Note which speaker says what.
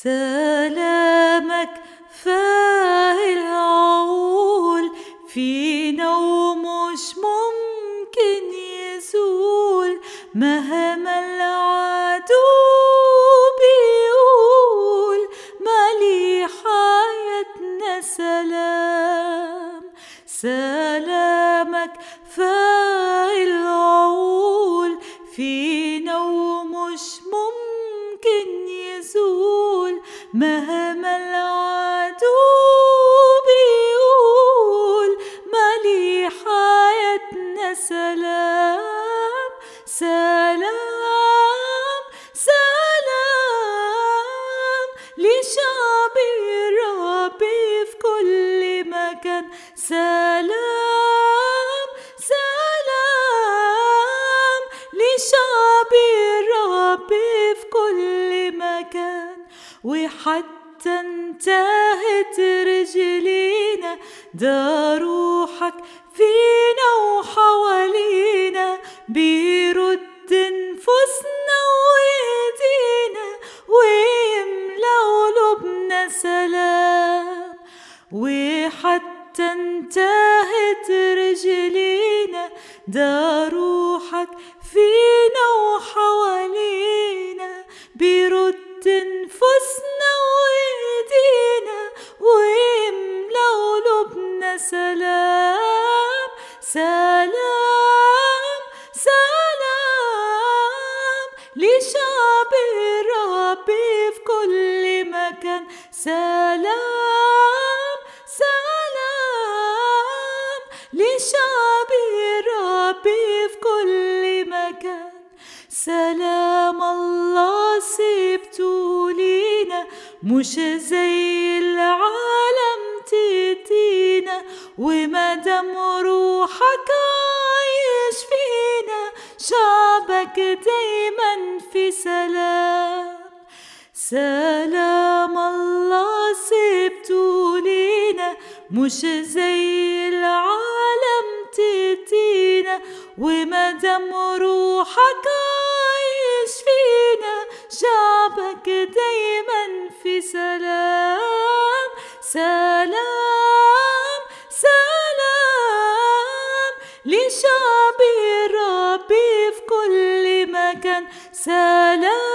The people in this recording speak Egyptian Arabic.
Speaker 1: سلامك فاهل العقول فينا ومش ممكن يزول مهما العدو بيقول مالي حياتنا سلام سلامك فاهل العقول فينا ومش ممكن يزول مهما العدو بيقول مالي حياتنا سلام سلام سلام لشعبي ربي في كل مكان سلام سلام لشعبي ربي في كل مكان وحتى انتهت رجلينا ده روحك فينا وحوالينا بيرد نفوسنا ويهدينا ويملى قلوبنا سلام وحتى انتهت رجلينا ده روحك فينا وحوالينا بيرد نفوسنا ويهدينا ويملى قلوبنا سلام سلام سلام لشعبي ربي في كل مكان سلام سلام لشعبي ربي في كل مكان سلام الله سبته لينا مش زي العالم تدينا ومادام روحك عايش فينا شعبك دايما في سلام سلام الله سبته لينا مش زي العالم تدينا ومادام روحك عايش فينا شعبك دايما في سلام سلام سلام لشعبي ربي في كل مكان سلام